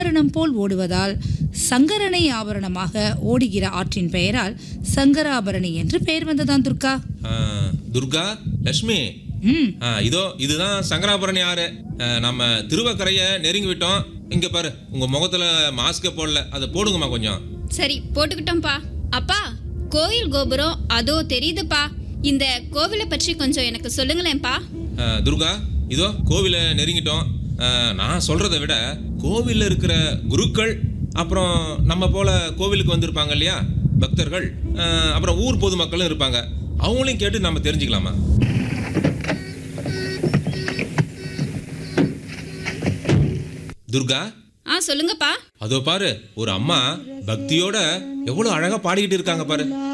ஆபரணம் போல் ஓடுவதால் சங்கரனை ஆபரணமாக ஓடுகிற ஆற்றின் பெயரால் சங்கராபரணி என்று பெயர் வந்ததாம் துர்கா ஆ, துர்கா லட்சுமி ம் ஆ, இதோ இதுதான் சங்கராபரணி ஆறு ஆ, நம்ம திருவக்கரையை நெருங்கி விட்டோம் இங்க பாரு உங்க முகத்துல மாஸ்கை போடல அதை போடுங்கம்மா கொஞ்சம் சரி போட்டுக்கிட்டோம்ப்பா அப்பா கோயில் கோபுரம் அதோ தெரியுதுப்பா இந்த கோவிலை பற்றி கொஞ்சம் எனக்கு சொல்லுங்களேன்ப்பா ஆ, துர்கா இதோ கோவிலை நெருங்கிட்டோம் ஆ, நான் சொல்றதை விட கோவில்ல இருக்கிற குருக்கள் அப்புறம் நம்ம போல கோவிலுக்கு வந்திருப்பாங்க இல்லையா பக்தர்கள் ஆ, அப்புறம் ஊர் பொதுமக்களும் இருப்பாங்க அவங்களையும் கேட்டு நம்ம தெரிஞ்சுக்கலாமா துர்கா ஆ சொல்லுங்கப்பா அதோ பாரு ஒரு அம்மா பக்தியோட எவ்வளவு அழகா பாடிக்கிட்டு இருக்காங்க பாரு